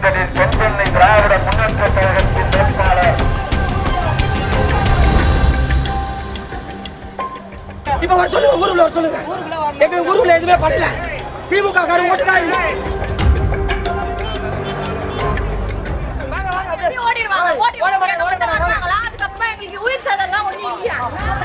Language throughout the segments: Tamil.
தேர்தலில் தென்பெண்ணை திராவிட முன்னேற்ற கழகத்தின் வேட்பாளர் இப்ப வர சொல்லுங்க ஊருக்குள்ள வர சொல்லுங்க எங்களுக்கு ஊருக்குள்ள எதுவுமே பண்ணல திமுக காரங்க ஓட்டுதான் எப்படி ஓடிடுவாங்க ஓடி ஓட ஓடி மாட்டாங்க, ஓட ஓட மாட்டாங்க. வருவாங்களா அதுக்கப்புறமா எங்களுக்கு உயிர் சேதம்லாம் ஒண்ணும் இல்லையா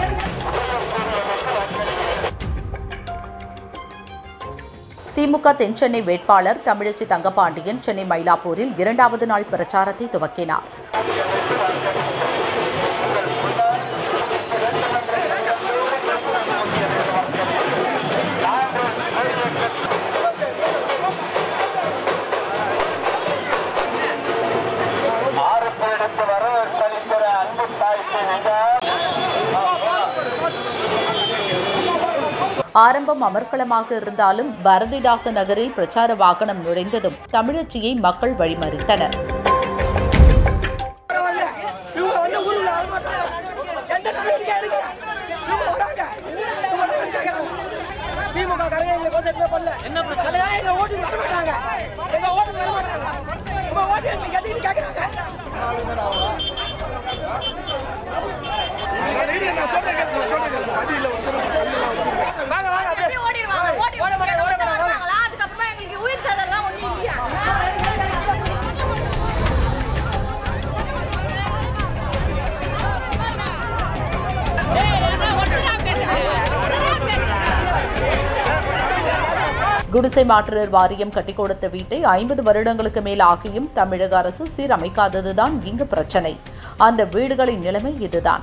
திமுக தென்சென்னை வேட்பாளர் தமிழச்சி தங்கபாண்டியன் சென்னை மயிலாப்பூரில் இரண்டாவது நாள் பிரச்சாரத்தை துவக்கினார் ஆறு பேருக்கு வரவேற்பளிக்கிற அன்பு தாய்க்கு மிக ஆரம்பம் அமர்க்களமாக இருந்தாலும் பாரதிதாச நகரில் பிரச்சார வாகனம் நுழைந்ததும் தமிழச்சியை மக்கள் வழிமறித்தனர் வரல இவங்க வந்து ஊருக்குள்ள வர மாட்டாங்க எந்த நடவடிக்கை எடுக்கல இவங்க வராங்க இவங்க வந்து கேக்குறாங்க. திமுக காரங்க எங்களுக்கு வந்து எதுவுமே பண்ணல என்ன பிரச்சனை அதனால எங்க ஓட்டுக்கு வர மாட்டாங்க எங்க ஓட்டுக்கு வர மாட்டாங்க உங்க ஓட்டு எங்களுக்கு எதுக்கு கேக்குறாங்க வாங்க வாங்க அப்படியே. எப்படி ஓடிடுவாங்க ஓடி ஓட மாட்டாங்க, ஓட ஓடி மாட்டாங்க. வருவாங்களா அதுக்கப்புறமா எங்களுக்கு உயிர் சேதம்லாம் ஒண்ணும் இல்லையா குடிசை மாற்றுவர் வாரியம் கட்டிக் கொடுத்த வீட்டை ஐம்பது வருடங்களுக்கு மேல் ஆகியும் தமிழக அரசு சீரமைக்காததுதான் இங்கு பிரச்சனை அந்த வீடுகளின் நிலைமை இதுதான்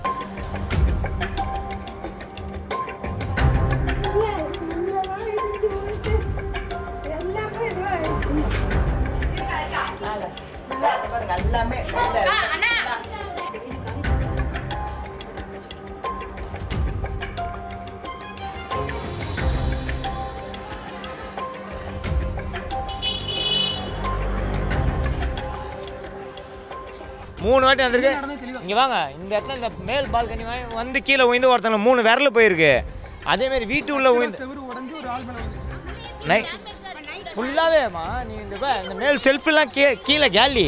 மூணு வாட்டி வந்திருக்கு இங்கே வாங்க இந்த இடத்துல இந்த மேல் பால்கனி வந்து கீழே உயிந்து ஒருத்தங்க மூணு விரல் போயிருக்கு அதே மாதிரி வீட்டு உள்ள உயிந்து நை ஃபுல்லாகவேம்மா நீ இந்த பா- இந்த மேல் செல்ஃபெல்லாம் கீ கீழே கேலி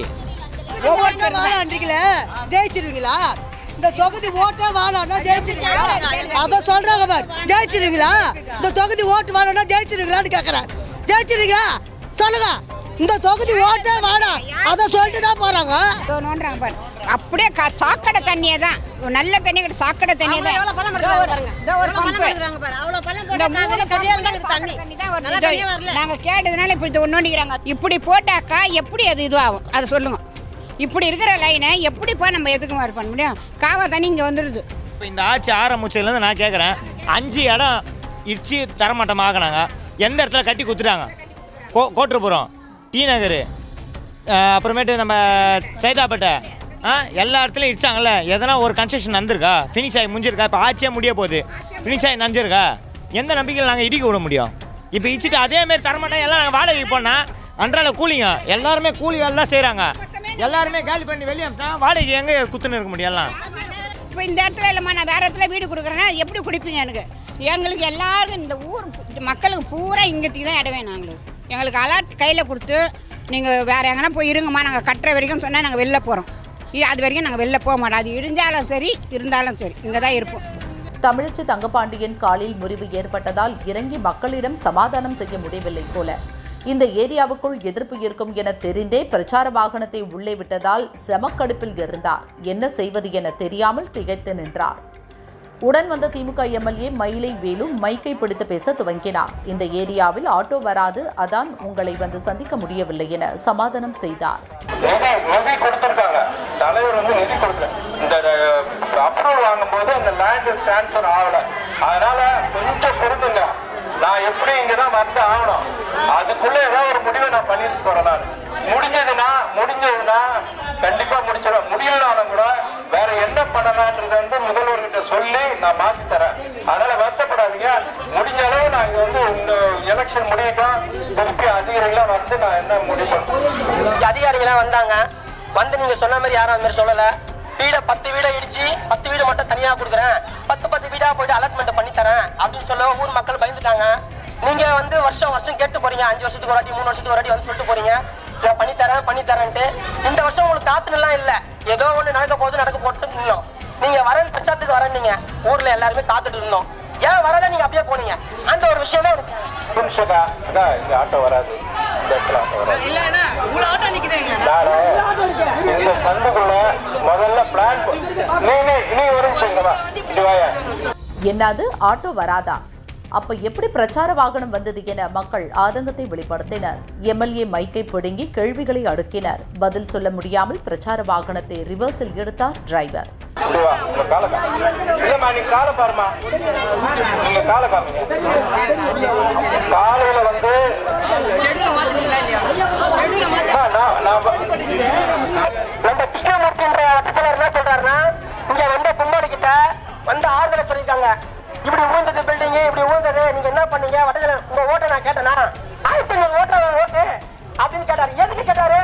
ஓட்டே வாழான்றீங்களே ஜெயிச்சிருவீங்களா இந்த தொகுதி ஓட்டே வாழான்னா ஜெயிச்சிருவீங்களா அத சொல்றாங்க பார் ஜெயிச்சிருவீங்களா இந்த தொகுதி ஓட்டு வாழான்னா ஜெயிச்சிருவீங்களான்னு கேக்குறேன் ஜெயிச்சிருவீங்களா சொல்லுங்க இந்த தொகுதி ஓட்டே வாழா அத சொல்லிட்டு தான் போறாங்க இதோ நோண்டுறாங்க பாரு அப்படியே கா- சாக்கடை தண்ணியே தான் ஒரு நல்ல தண்ணி கிடையாது சாக்கடை தண்ணியே தான் இதோ ஒரு- இதோ ஒரு பம்பு. இந்த மூணு பம்பு தண்ணி தான் வருது. இதோ நாங்க கேட்டதுனால இப்படி இது நோண்டிக்கிறாங்க இப்படி போட்டாக்கா எப்படி அது இதுவாகும் அதை சொல்லுங்க இப்படி இருக்கிற லைனை எப்படிப்பா நம்ம எதுக்கு மாதிரி பண்ண முடியும் காவா தண்ணி இங்கே வந்துடுது இப்போ இந்த ஆட்சி ஆரம்பிச்சதுலேருந்து நான் கேட்குறேன் அஞ்சு இடம் இடிச்சு தரமாட்டமாக ஆக்கினாங்க எந்த இடத்துல கட்டி குத்துட்டாங்க கோ கோட்டுப்புறம் டி நகர் அஹ், அப்புறமேட்டு நம்ம சைதாப்பேட்டை ஆ எல்லா இடத்துலையும் இடிச்சாங்கல்ல எதனா ஒரு கன்ஸ்ட்ரக்ஷன் நந்திருக்கா ஃபினிஷ் ஆகி முடிஞ்சிருக்கா இப்போ ஆட்சியே முடிய போகுது ஃபினிஷ் ஆகி நஞ்சிருக்கா எந்த நம்பிக்கையில் நாங்கள் இடிக்க விட முடியும் இப்போ இடிச்சிட்டு அதேமாரி தரமாட்டோம் எல்லாம் நாங்கள் வாடகைக்கு போனால் அன்றாட கூலிங்க எல்லாருமே கூலி வேலை தான் செய்கிறாங்க எல்லாருமே காலி பண்ணி வெளியே அனுப்பிட்டா வாடகைக்கு எங்கே குத்துன்னு இருக்க முடியும் எல்லாம் இப்போ இந்த இடத்துல இல்லைம்மா நான் வேற இடத்துல வீடு கொடுக்குறேன்னா எப்படி குடிப்பீங்க எனக்கு எங்களுக்கு எல்லாருக்கும் இந்த ஊர் இந்த மக்களுக்கு பூரா இங்கத்துக்கு தான் இடம் வேணும் எங்களுக்கு எங்களுக்கு அலாட் கையில் கொடுத்து நீங்கள் வேற எங்கன்னா போய் இருங்கம்மா நாங்கள் கட்டுற வரைக்கும் சொன்னால் நாங்கள் வெளில போகிறோம் அது வரைக்கும் நாங்கள் வெளில போக மாட்டோம் அது இடிஞ்சாலும் சரி இருந்தாலும் சரி இங்கே தான் இருப்போம் தமிழச்சி தங்கபாண்டியன் காலில் முறிவு ஏற்பட்டதால் இறங்கி மக்களிடம் சமாதானம் செய்ய முடியவில்லை போல இந்த ஏரியாவுக்குள் எதிர்ப்பு இருக்கும் என தெரிந்தே பிரச்சார வாகனத்தை உள்ளே விட்டதால் செமக்கடுப்பில் இருந்தார் என்ன செய்வது என தெரியாமல் திகைத்து நின்றார் உடன் வந்த திமுக எம்எல்ஏ மயிலை வேலு மைக்கை பிடித்து பேச துவங்கினார் இந்த ஏரியாவில் ஆட்டோ வராது அதான் உங்களை வந்து சந்திக்க முடியவில்லை என சமாதானம் செய்தார் நிதி நிதி கொடுத்துருக்காங்க தலைவர் வந்து நிதி கொடுக்கல இந்த அப்ரூவல் வாங்கும்போது அந்த லேண்ட் டிரான்ஸ்ஃபர் ஆகல அதனால கொஞ்சம் பொறுத்துங்க நான் எப்படி இங்க தான் வந்து ஆகணும் அதுக்குள்ள ஏதாவது ஒரு முடிவை நான் பண்ணிட்டு போறேன் நான் முடிஞ்சதுன்னா முடிஞ்சதுன்னா கண்டிப்பா முடிச்சிடும் முடியலனாலும் கூட வேற என்ன பண்ணலான்றத வந்து முதல்வர்கிட்ட சொல்லி நான் மாத்தி தரேன் அதனால வருத்தப்படாதீங்க முடிஞ்ச அளவு நான் இங்க வந்து இந்த எலெக்ஷன் முடியட்டும் திருப்பி அதிகாரிகளாம் வந்து நான் என்ன முடிவு இங்க அதிகாரிகளாம் வந்தாங்க வந்து நீங்க சொன்ன மாதிரி யாரும் அந்த மாதிரி சொல்லல வீடை பத்து வீடை இடிச்சு பத்து வீடு மட்டும் தனியா கொடுக்குறேன் பத்து பத்து வீடா போயிட்டு அலாட்மெண்ட் பண்ணி தரேன் அப்படின்னு சொல்ல ஊர் மக்கள் பயந்துட்டாங்க நீங்க வந்து வருஷம் வருஷம் கேட்டு போறீங்க அஞ்சு வருஷத்துக்கு ஒரு வாட்டி மூணு வருஷத்துக்கு ஒரு வாட்டி வந்து சொல்லிட்டு போறீங்க இதை பண்ணி தரேன் பண்ணி தரேன்ட்டு இந்த வருஷம் உங்களுக்கு காத்துலாம் இல்ல ஏதோ ஒண்ணு நடக்க போகுது நடக்க போட்டு நின்னோம் நீங்க வரேன் பிரச்சாரத்துக்கு வரேன் நீங்க ஊர்ல எல்லாருமே காத்துட்டு இருந்தோம் ஏன் வரத நீங்க அப்படியே போனீங்க அந்த ஒரு விஷயமே எனக்கு நிமிஷக்கா அக்கா இங்க ஆட்டோ வராது இந்த இடத்துல ஆட்டோ வராது நானு இந்த சந்துக்குள்ள முதல்ல பிளான் நீ நீ நீ ஒரு நிமிஷம் இங்க வா இங்க வாயா என்னது ஆட்டோ வராதா அப்ப எப்படி பிரச்சார வாகனம் வந்தது என மக்கள் ஆதங்கத்தை வெளிப்படுத்தினர் எம்எல்ஏ மைக்கை பிடுங்கி கேள்விகளை அடுக்கினர் பதில் சொல்ல முடியாமல் பிரச்சார வாகனத்தை ரிவர்ஸில் எடுத்தார் டிரைவர் இங்க வா உங்க காலை காமி இல்லம்மா நீ காலை பாருமா நீங்க காலை காமிங்க காலையில வந்து ஆ, நான் நான் வ- நம்ம கிருஷ்ணமூர்த்தின்ற வட்டச்சலர் என்ன சொல்றாருன்னா இங்க வந்த கும்பாடு கிட்ட வந்து ஆறுதலை சொல்லியிருக்காங்க இப்படி ஊழ்ந்தது பில்டிங் இப்படி ஊழ்ந்தது நீங்க என்ன பண்ணீங்க வட்டச்சலர் உங்க ஓட்டை நான் கேட்டேனா ஆயிரத்தி ஐநூறு ஓட்ட ஓட்டு அப்படின்னு கேட்டாரு எதுக்கு கேட்டாரு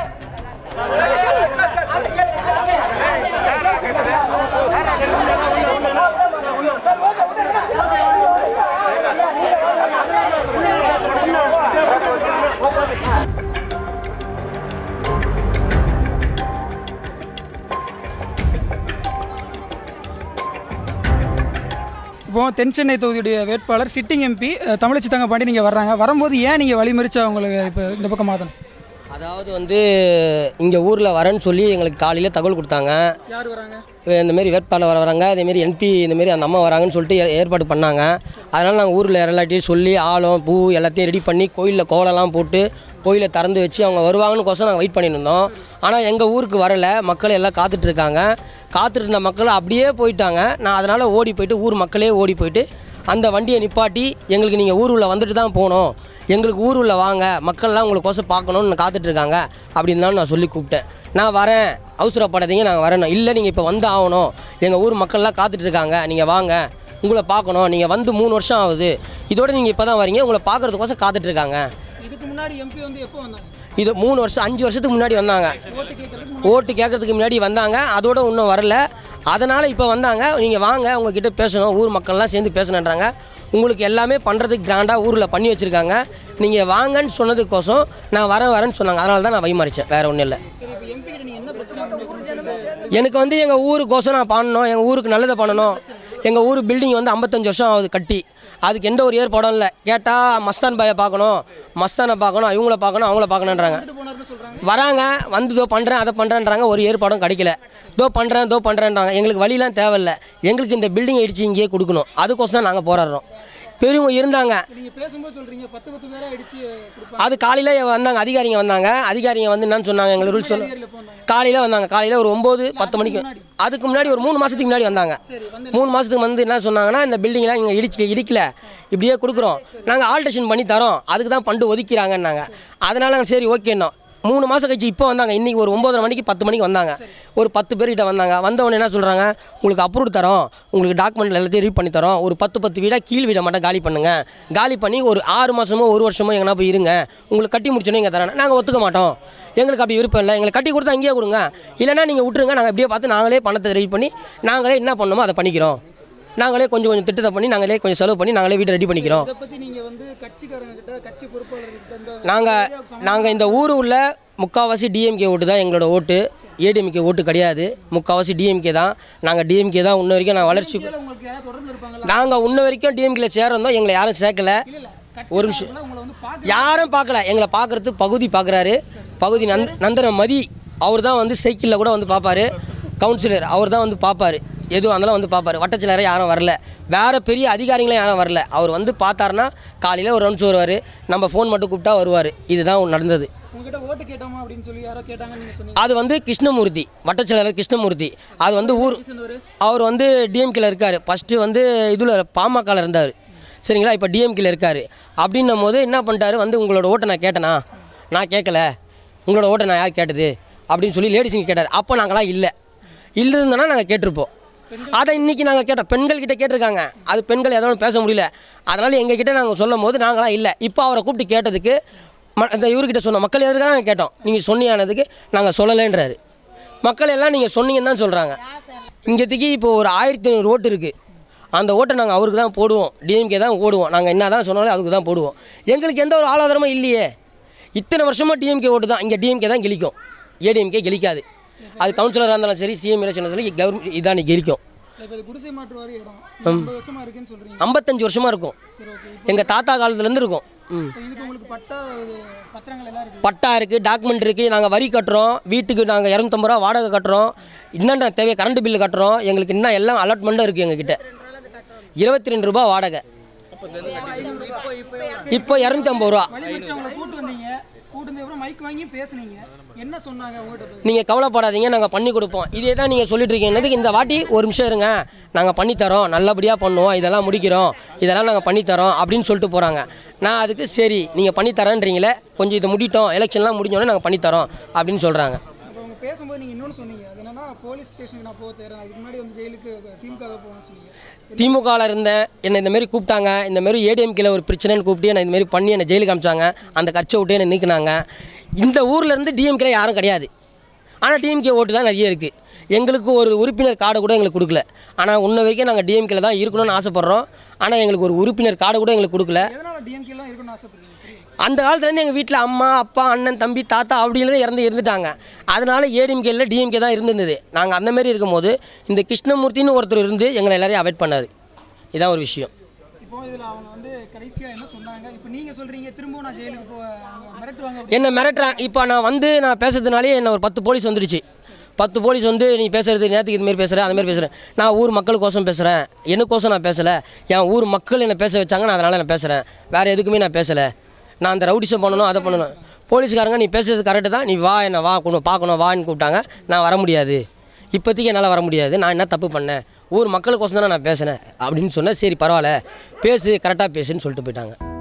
இப்போ தென் சென்னை தொகுதியுடைய வேட்பாளர் சிட்டிங் எம்பி தமிழச்சி தங்கப்பாண்டி நீங்கள் வர்றாங்க வரும்போது ஏன் நீங்கள் வழிமறிச்சு அவங்களுக்கு இப்போ இந்த பக்கம் மாற்றணும் அதாவது வந்து இங்கே ஊரில் வரேன்னு சொல்லி எங்களுக்கு காலையில் தகவல் கொடுத்தாங்க யார் வராங்க இந்த மாதிரி வேட்பாளர் வர வராங்க இதேமாரி என்பி இந்தமாரி அந்த அம்மா வராங்கன்னு சொல்லிட்டு ஏ- ஏற்பாடு பண்ணாங்க அதனால் நாங்கள் ஊரில் எல்லாத்தையும் சொல்லி ஆழம் பூ எல்லாத்தையும் ரெடி பண்ணி கோயிலில் கோலம்லாம் போட்டு கோயிலை திறந்து வச்சு அவங்க வருவாங்கன்னு கோசம் நாங்கள் வெயிட் பண்ணிட்டு இருந்தோம் ஆனால் எங்கள் ஊருக்கு வரலை மக்கள் எல்லாம் காத்துட்டு இருக்காங்க காத்துட்டு இருந்த மக்கள் அப்படியே போயிட்டாங்க நான் அதனால் ஓடி போயிட்டு ஊர் மக்களே ஓடி போயிட்டு அந்த வண்டியை நிப்பாட்டி எங்களுக்கு நீங்கள் ஊர் உள்ள வந்துட்டு தான் போகணும் எங்களுக்கு ஊர் உள்ள வாங்க மக்கள்லாம் உங்களுக்கு கோசம் பார்க்கணும்னு காத்துட்டு இருக்காங்க அப்படின்னு தான் நான் சொல்லி கூப்பிட்டேன் நான் வரேன் அவசரப்படாதீங்க நாங்கள் வரணும் இல்லை நீங்கள் இப்போ வந்து ஆகணும் எங்கள் ஊர் மக்கள்லாம் காத்துட்டு இருக்காங்க நீங்கள் வாங்க உங்களை பார்க்கணும் நீங்கள் வந்து மூணு வருஷம் ஆகுது இதோட நீங்கள் இப்போ தான் வரீங்க உங்களை பார்க்கறதுக்கோசம் காத்துட்டு இருக்காங்க இதுக்கு முன்னாடி எம்பி வந்து எப்போ வந்தாங்க இது மூணு வருஷம் அஞ்சு வருஷத்துக்கு முன்னாடி வந்தாங்க ஓட்டு கேட்கறதுக்கு முன்னாடி வந்தாங்க அதோட இன்னும் வரல அதனால் இப்போ வந்தாங்க நீங்கள் வாங்க உங்ககிட்ட பேசணும் ஊர் மக்கள்லாம் சேர்ந்து பேசணுன்றாங்க உங்களுக்கு எல்லாமே பண்ணுறதுக்கு கிராண்டாக ஊரில் பண்ணி வச்சுருக்காங்க நீங்கள் வாங்கன்னு சொன்னதுக்கோசம் நான் வரேன் வரேன்னு சொன்னாங்க அதனால தான் நான் வைமறிச்சேன் வேறு ஒன்றும் இல்லை சரி இப்போ எம்பி கிட்ட நீங்கள் என்ன பிரச்சனை எனக்கு வந்து எங்கள் ஊருக்கோசம் நான் பண்ணணும் எங்கள் ஊருக்கு நல்லதை பண்ணணும் எங்கள் ஊர் பில்டிங் வந்து ஐம்பத்தஞ்சு வருஷம் ஆகுது கட்டி அதுக்கு எந்த ஒரு ஏற்பாடும் இல்லை கேட்டால் மஸ்தான் பாயை பார்க்கணும் மஸ்தானை பார்க்கணும் இவங்கள பார்க்கணும் அவங்கள பார்க்கணுன்றாங்க வராங்க வந்து இதோ பண்ணுறேன் அதை பண்ணுறேன்றாங்க ஒரு ஏற்பாடும் கிடைக்கல இதோ பண்ணுறேன் இதோ பண்ணுறேன்றாங்க எங்களுக்கு வழிலாம் தேவையில்ல எங்களுக்கு இந்த பில்டிங் இடிச்சு இங்கேயே கொடுக்கணும் அதுக்கோசம் தான் நாங்கள் போராடுறோம் பெரியவங்க இருந்தாங்க நீங்கள் பேசும்போது சொல்கிறீங்க பத்து பத்து பேரை அடிச்சு கொடுப்பாங்க அது காலையில் வந்தாங்க அதிகாரிங்க வந்தாங்க அதிகாரிங்க வந்து என்னன்னு சொன்னாங்க எங்களுக்கு ரூல் சொல்ல காலையில் வந்தாங்க காலையில் ஒரு ஒம்பது பத்து மணிக்கு அதுக்கு முன்னாடி ஒரு மூணு மாதத்துக்கு முன்னாடி வந்தாங்க மூணு மாதத்துக்கு வந்து என்ன சொன்னாங்கன்னா இந்த பில்டிங்லாம் இங்கே இடிச்சு இடிக்கல இப்படியே கொடுக்குறோம் நாங்கள் ஆல்ட்ரேஷன் பண்ணி தரோம் அதுக்கு தான் ஃபண்டு ஒதுக்கிறாங்கன்னாங்க அதனால நாங்கள் சரி ஓகேன்னோம் மூணு மாதம் கழிச்சு இப்போ வந்தாங்க இன்றைக்கி ஒரு ஒம்பதரை மணிக்கு பத்து மணிக்கு வந்தாங்க ஒரு பத்து பேர்கிட்ட வந்தாங்க வந்தவொடனே என்ன சொல்கிறாங்க உங்களுக்கு அப்ரூவ் தரோம் உங்களுக்கு டாக்குமெண்ட் எல்லாத்தையும் ரீட் பண்ணி தரோம் ஒரு பத்து பத்து வீடாக கீழ் வீடை மட்டும் காலி பண்ணுங்க காலி பண்ணி ஒரு ஆறு மாதமோ ஒரு வருஷமோ எங்கன்னா போய் இருங்க உங்களுக்கு கட்டி முடிச்சோன்னே இங்கே தரேன் நாங்கள் ஒத்துக்க மாட்டோம் எங்களுக்கு அப்படி விருப்பம் இல்லை எங்களுக்கு கட்டி கொடுத்தா அங்கேயே கொடுங்க இல்லைன்னா நீங்கள் விட்டுருங்க நாங்கள் இப்படியே பார்த்து நாங்களே பணத்தை ரெடி பண்ணி நாங்களே என்ன பண்ணணுமோ அதை பண்ணிக்கிறோம் நாங்களே கொஞ்சம் கொஞ்சம் திட்டத்தை பண்ணி நாங்களே கொஞ்சம் செலவு பண்ணி நாங்களே வீட்டை ரெடி பண்ணிக்கிறோம் இதை பற்றி நீங்கள் வந்து கட்சிக்காரங்க கிட்ட கட்சி பொறுப்பாளர்கிட்ட இந்த நாங்கள் நாங்கள் இந்த ஊர் உள்ள முக்கால்வாசி டிஎம்கே ஓட்டு தான் எங்களோட ஓட்டு ஏடிஎம்கே ஓட்டு கிடையாது முக்கால்வாசி டிஎம்கே தான் நாங்கள் டிஎம்கே தான் இன்ன வரைக்கும் நான் வளர்ச்சி உங்களுக்கு யாராவது தொடர்பு இருப்பாங்களா நாங்கள் இன்ன வரைக்கும் டிஎம்கேல சேர்ந்தோம் எங்களை யாரும் சேர்க்கல ஒரு நிமிஷம் உங்களை வந்து பார்க்க யாரும் பார்க்கல எங்களை பார்க்கறது பகுதி பார்க்குறாரு பகுதி நந்த் நந்தன மதி அவர் தான் வந்து சைக்கிளில் கூட வந்து பார்ப்பாரு கவுன்சிலர் அவர் தான் வந்து பார்ப்பாரு எதுவும் அதெல்லாம் வந்து பார்ப்பாரு வட்டச்சிலரை யாரும் வரல வேறு பெரிய அதிகாரிகளும் யாரும் வரல அவர் வந்து பார்த்தாருன்னா காலையில் ஒரு ரவுண்ட்ஸ் வருவார் நம்ம ஃபோன் மட்டும் கூப்பிட்டா வருவார் இதுதான் நடந்தது உங்ககிட்ட ஓட்டு கேட்டோமா அப்படின்னு சொல்லி யாரோ கேட்டாங்கன்னு நீங்கள் சொன்னீங்க அது வந்து கிருஷ்ணமூர்த்தி வட்டச்செயலாளர் கிருஷ்ணமூர்த்தி அது வந்து ஊர் அவர் வந்து டிஎம்கேல இருக்கார் ஃபஸ்ட்டு வந்து இதில் பாமகவில் இருந்தார் சரிங்களா இப்போ டிஎம்கேல இருக்கார் அப்படின்னும் போது என்ன பண்ணிட்டாரு வந்து உங்களோட ஓட்டை நான் கேட்டேனா நான் கேட்கல உங்களோட ஓட்டை நான் யார் கேட்டது அப்படின்னு சொல்லி லேடிஸுங்க கேட்டார் அப்போ நாங்களாம் இல்லை இல்லைன்னா நாங்கள் கேட்டிருப்போம் அதை இன்றைக்கி நாங்கள் கேட்டோம் பெண்கள் கிட்ட கேட்டிருக்காங்க அது பெண்கள் எதோ ஒன்று பேச முடியல அதனால் எங்கள் கிட்ட நாங்கள் சொல்லும் போது நாங்களாம் இல்லை இப்போ அவரை கூப்பிட்டு கேட்டதுக்கு ம இந்த இவர்கிட்ட சொன்ன மக்கள் எதுக்காக நாங்கள் கேட்டோம் நீங்கள் சொன்னியானதுக்கு நாங்கள் சொல்லலைன்றாரு மக்கள் எல்லாம் நீங்கள் சொன்னீங்கன்னு தான் சொல்கிறாங்க இங்கேத்துக்கு இப்போ ஒரு ஆயிரத்தி ஐநூறு ஓட்டு இருக்குது அந்த ஓட்டை நாங்கள் அவருக்கு தான் போடுவோம் டிஎம்கே தான் போடுவோம் நாங்கள் என்ன தான் சொன்னாலும் அதுக்கு தான் போடுவோம் எங்களுக்கு எந்த ஒரு ஆளாதாரமும் இல்லையே இத்தனை வருஷமாக டிஎம்கே ஓட்டு தான் இங்கே டிஎம்கே தான் கெலிக்கும் ஏடிஎம்கே கெலிக்காது அது கவுன்சிலராக இருந்தாலும் சரி சிஎம் எலெக்ஷன் சரி கவர்மெண்ட் இதான் கெலிக்கும் இப்போ இது குடிசை மாற்று வாரி இடம் இது ஐம்பது வருஷமா இருக்குன்னு சொல்றீங்க ஐம்பத்தஞ்சு வருஷமாக இருக்கும் எங்கள் தாத்தா காலத்துலேருந்து இருக்கும் ம் இப்போ இதுக்கு உங்களுக்கு பட்டா இது பத்திரங்கள் எல்லாம் இருக்கு பட்டா இருக்குது டாக்குமெண்ட் இருக்குது நாங்கள் வரி கட்டுறோம் வீட்டுக்கு நாங்கள் இரநூத்தம்பது ரூபா வாடகை கட்டுறோம் என்னென்ன தேவை கரண்ட் பில்லு கட்டுறோம் எங்களுக்கு இன்னும் எல்லாம் அலாட்மெண்ட்டும் இருக்குது எங்ககிட்ட இருபத்தி ரெண்டு ரூபா வாடகை இப்போ இரநூத்தி ஐம்பது ரூபா வழி மறிச்சு அவங்கள கூட்டு வந்தீங்க கூட்டு வந்த அப்புறம் மைக் வாங்கி பேசுனீங்க என்ன சொன்னாங்க உங்ககிட்ட போய் நீங்கள் கவலைப்படாதீங்க நாங்கள் பண்ணி கொடுப்போம் இதே தான் நீங்கள் சொல்லிட்டு இருக்கீங்க இந்த வாட்டி ஒரு நிமிஷம் இருங்க நாங்கள் பண்ணித்தரோம் நல்லபடியாக பண்ணுவோம் இதெல்லாம் முடிக்கிறோம் இதெல்லாம் நாங்கள் பண்ணித்தரோம் அப்படின்னு சொல்லிட்டு போகிறாங்க நான் அதுக்கு சரி நீங்கள் பண்ணித்தரேன்றீங்களே கொஞ்சம் இதை முடிட்டோம் எலெக்ஷன்லாம் முடிஞ்சோடனே நாங்கள் பண்ணித்தரோம் அப்படின்னு சொல்கிறாங்க அப்போ அவங்க பேசும்போது நீங்கள் இன்னொன்று சொன்னீங்க அது என்னன்னா போலீஸ் ஸ்டேஷனுக்கு நான் போக தேர்றேன் இதுக்கு முன்னாடி வந்து ஜெயிலுக்கு திமுக போகணும்னு சொன்னீங்க திமுகவில் இருந்தேன் என்னை இந்த மாதிரி கூப்பிட்டாங்க இந்த மாதிரி ஏடிஎம்கேல ஒரு பிரச்சனைன்னு கூப்பிட்டு என்னை இந்த மாதிரி பண்ணி என்னை ஜெயிலுக்கு அமிச்சாங்க அந்த கட்சியை விட்டு என்னை நீக்கினாங்க இந்த ஊரில் இருந்து டிஎம்கே யாரும் கிடையாது ஆனால் டிஎம்கே ஓட்டு தான் நிறைய இருக்குது எங்களுக்கு ஒரு உறுப்பினர் கார்டு கூட எங்களுக்கு கொடுக்கல ஆனால் இன்ன வரைக்கும் நாங்கள் டிஎம்கேல தான் இருக்கணும்னு ஆசைப்பட்றோம் ஆனால் எங்களுக்கு ஒரு உறுப்பினர் கார்டு கூட எங்களுக்கு கொடுக்கல எதனால் டிஎம்கேலாம் இருக்குன்னு ஆசைப்படுறீங்க அந்த காலத்துலேருந்து எங்கள் வீட்டில் அம்மா அப்பா அண்ணன் தம்பி தாத்தா அப்படிலாம் இறந்து இருந்துட்டாங்க அதனால ஏடிஎம்கே இல்லை டிஎம்கே தான் இருந்திருந்தது நாங்கள் அந்த மாதிரி இருக்கும்போது இந்த கிருஷ்ணமூர்த்தின்னு ஒருத்தர் இருந்து எங்களை எல்லாரையும் அவாய்ட் பண்ணார் இதான் ஒரு விஷயம் இப்போ இதில் அவங்க வந்து கடைசியாக என்ன சொன்னாங்க இப்போ நீங்கள் சொல்கிறீங்க திரும்பவும் நான் ஜெயிலுக்கு போக அவங்க மிரட்டுவாங்க என்ன மிரட்டுறாங்க இப்போ நான் வந்து நான் பேசுறதுனாலே என்ன ஒரு பத்து போலீஸ் வந்துடுச்சு பத்து போலீஸ் வந்து நீ பேசுறது நேற்றுக்கு இதுமாரி பேசுகிற அந்த மாதிரி பேசுகிறேன் நான் ஊர் மக்களுக்கோசம் பேசுகிறேன் எனக்கோசம் நான் பேசலை என் ஊர் மக்கள் என்னை பேச வச்சாங்க நான் அதனால் நான் பேசுகிறேன் வேறு எதுக்குமே நான் பேசலை நான் அந்த ரவுடிசம் பண்ணணும் அதை பண்ணணும் போலீஸ்காரங்க நீ பேசுறது கரெக்டு தான் நீ வா என்ன வா கொண்டு பார்க்கணும் வான்னு கூப்பிட்டாங்க நான் வர முடியாது இப்போதைக்கு என்னால் வர முடியாது நான் என்ன தப்பு பண்ணேன் ஊர் மக்களுக்கோசம் தானே நான் பேசினேன் அப்படின்னு சொன்னேன் சரி பரவாயில்ல பேசு கரெக்டாக பேசுன்னு சொல்லிட்டு போயிட்டாங்க